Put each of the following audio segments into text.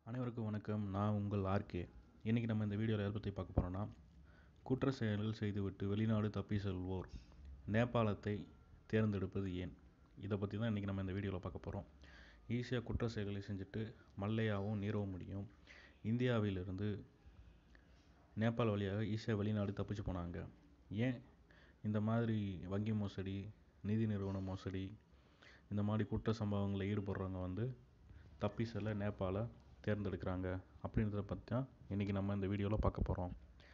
அனைவருக்கும் வணக்கம் நான் உங்கள் ஆர்கே இன்றைக்கி நம்ம இந்த வீடியோவில் எதை பற்றி பார்க்க போகிறோன்னா குற்ற செயல்கள் செய்துவிட்டு வெளிநாடு தப்பி செல்வோர் நேபாளத்தை தேர்ந்தெடுப்பது ஏன் இதை பற்றி தான் இன்றைக்கி நம்ம இந்த வீடியோவில் பார்க்க போகிறோம் ஈஸியாக குற்ற செயல்களை செஞ்சுட்டு மல்லையாகவும் நீரவும் முடியும் இந்தியாவிலிருந்து நேபாள் வழியாக ஈஸியாக வெளிநாடு தப்பிச்சு போனாங்க ஏன் இந்த மாதிரி வங்கி மோசடி நிதி நிறுவன மோசடி இந்த மாதிரி குற்ற சம்பவங்களில் ஈடுபடுறவங்க வந்து தப்பி செல்ல நேபாளை தேர்ந்தெடுக்கிறாங்க அப்படின்றத பற்றி தான் இன்றைக்கி நம்ம இந்த வீடியோவில் பார்க்க போகிறோம்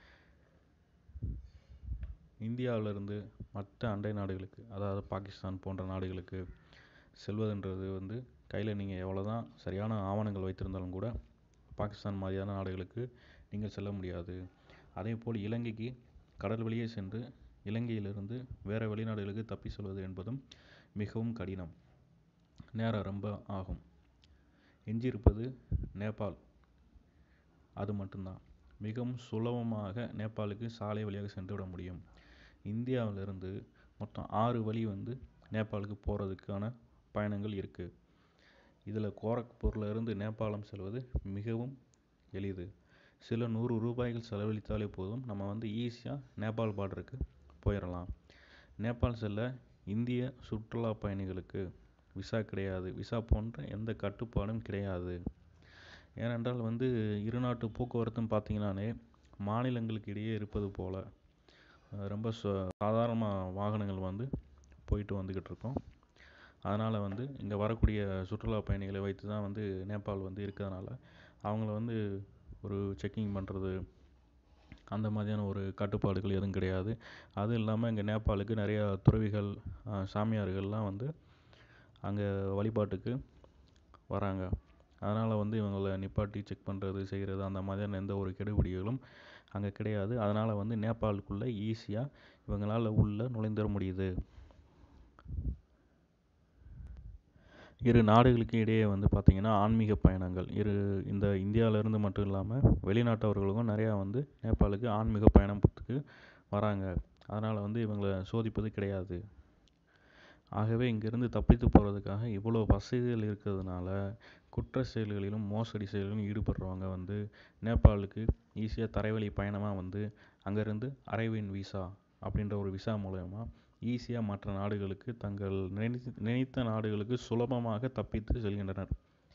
இந்தியாவிலிருந்து மற்ற அண்டை நாடுகளுக்கு அதாவது பாகிஸ்தான் போன்ற நாடுகளுக்கு செல்வதுன்றது வந்து கையில் நீங்கள் எவ்வளோ தான் சரியான ஆவணங்கள் வைத்திருந்தாலும் கூட பாகிஸ்தான் மாதிரியான நாடுகளுக்கு நீங்கள் செல்ல முடியாது அதே போல் இலங்கைக்கு கடல் வழியே சென்று இலங்கையிலிருந்து வேறு வெளிநாடுகளுக்கு தப்பி செல்வது என்பதும் மிகவும் கடினம் நேரம் ரொம்ப ஆகும் எஞ்சியிருப்பது நேபாள் அது மட்டும்தான் மிகவும் சுலபமாக நேபாளுக்கு சாலை வழியாக சென்று விட முடியும் இந்தியாவிலிருந்து மொத்தம் ஆறு வழி வந்து நேபாளுக்கு போகிறதுக்கான பயணங்கள் இருக்குது இதில் கோரக்பூரில் இருந்து நேபாளம் செல்வது மிகவும் எளிது சில நூறு ரூபாய்கள் செலவழித்தாலே போதும் நம்ம வந்து ஈஸியாக நேபாள் பார்டருக்கு போயிடலாம் நேபாள் செல்ல இந்திய சுற்றுலா பயணிகளுக்கு விசா கிடையாது விசா போன்ற எந்த கட்டுப்பாடும் கிடையாது ஏனென்றால் வந்து இரு நாட்டு போக்குவரத்தும் பார்த்தீங்கன்னாலே மாநிலங்களுக்கு இடையே இருப்பது போல் ரொம்ப சாதாரணமாக வாகனங்கள் வந்து போயிட்டு வந்துக்கிட்டு இருக்கோம் அதனால் வந்து இங்கே வரக்கூடிய சுற்றுலா பயணிகளை வைத்து தான் வந்து நேபாள் வந்து இருக்கிறதுனால அவங்கள வந்து ஒரு செக்கிங் பண்ணுறது அந்த மாதிரியான ஒரு கட்டுப்பாடுகள் எதுவும் கிடையாது அதுவும் இல்லாமல் இங்கே நேபாளுக்கு நிறையா துறவிகள் சாமியார்கள்லாம் வந்து அங்கே வழிபாட்டுக்கு வராங்க அதனால் வந்து இவங்களை நிப்பாட்டி செக் பண்ணுறது செய்கிறது அந்த மாதிரியான எந்த ஒரு கெடுபிடிகளும் அங்கே கிடையாது அதனால் வந்து நேபாளுக்குள்ளே ஈஸியாக இவங்களால் உள்ளே நுழைந்துட முடியுது இரு நாடுகளுக்கு இடையே வந்து பார்த்திங்கன்னா ஆன்மீக பயணங்கள் இரு இந்த இந்தியாவிலேருந்து மட்டும் இல்லாமல் வெளிநாட்டவர்களுக்கும் நிறையா வந்து நேபாளுக்கு ஆன்மீக பயணத்துக்கு வராங்க அதனால் வந்து இவங்களை சோதிப்பது கிடையாது ஆகவே இங்கேருந்து தப்பித்து போகிறதுக்காக இவ்வளோ வசதிகள் இருக்கிறதுனால குற்ற செயல்களிலும் மோசடி செயல்களிலும் ஈடுபடுறவங்க வந்து நேபாளுக்கு ஈஸியாக தரைவழி பயணமாக வந்து அங்கேருந்து அரைவின் விசா அப்படின்ற ஒரு விசா மூலயமா ஈஸியாக மற்ற நாடுகளுக்கு தங்கள் நினைத்து நினைத்த நாடுகளுக்கு சுலபமாக தப்பித்து செல்கின்றனர்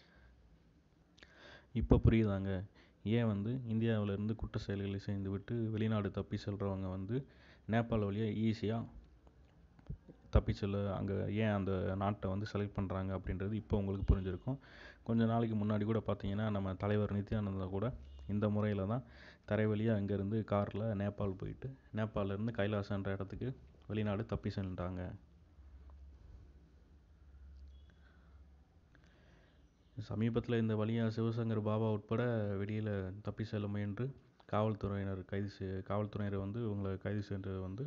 இப்போ புரியுதாங்க ஏன் வந்து இந்தியாவிலேருந்து குற்ற செயல்களை செய்துவிட்டு வெளிநாடு தப்பி செல்கிறவங்க வந்து நேபாள் வழியாக ஈஸியாக தப்பி செல்ல அங்கே ஏன் அந்த நாட்டை வந்து செலக்ட் பண்ணுறாங்க அப்படின்றது இப்போ உங்களுக்கு புரிஞ்சிருக்கும் கொஞ்ச நாளைக்கு முன்னாடி கூட பார்த்தீங்கன்னா நம்ம தலைவர் நித்யானந்தா கூட இந்த முறையில் தான் தரை வழியாக அங்கேருந்து காரில் நேபாள் போயிட்டு நேபாளிலேருந்து கைலாசன்ற இடத்துக்கு வெளிநாடு தப்பி சென்றாங்க சமீபத்தில் இந்த வழியாக சிவசங்கர் பாபா உட்பட வெளியில் தப்பி செல்ல முயன்று காவல்துறையினர் கைது செய் காவல்துறையினர் வந்து இவங்களை கைது செஞ்சது வந்து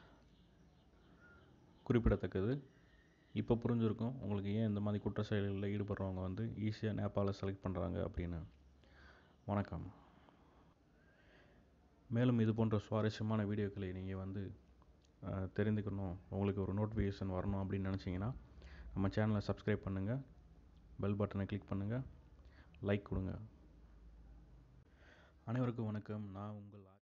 குறிப்பிடத்தக்கது இப்போ புரிஞ்சிருக்கும் உங்களுக்கு ஏன் இந்த மாதிரி குற்ற செயல்களில் ஈடுபடுறவங்க வந்து ஈஸியாக நேபாளை செலக்ட் பண்ணுறாங்க அப்படின்னு வணக்கம் மேலும் இது போன்ற சுவாரஸ்யமான வீடியோக்களை நீங்கள் வந்து தெரிந்துக்கணும் உங்களுக்கு ஒரு நோட்டிஃபிகேஷன் வரணும் அப்படின்னு நினச்சிங்கன்னா நம்ம சேனலை சப்ஸ்கிரைப் பண்ணுங்கள் பெல் பட்டனை கிளிக் பண்ணுங்கள் லைக் கொடுங்க அனைவருக்கும் வணக்கம் நான் உங்கள்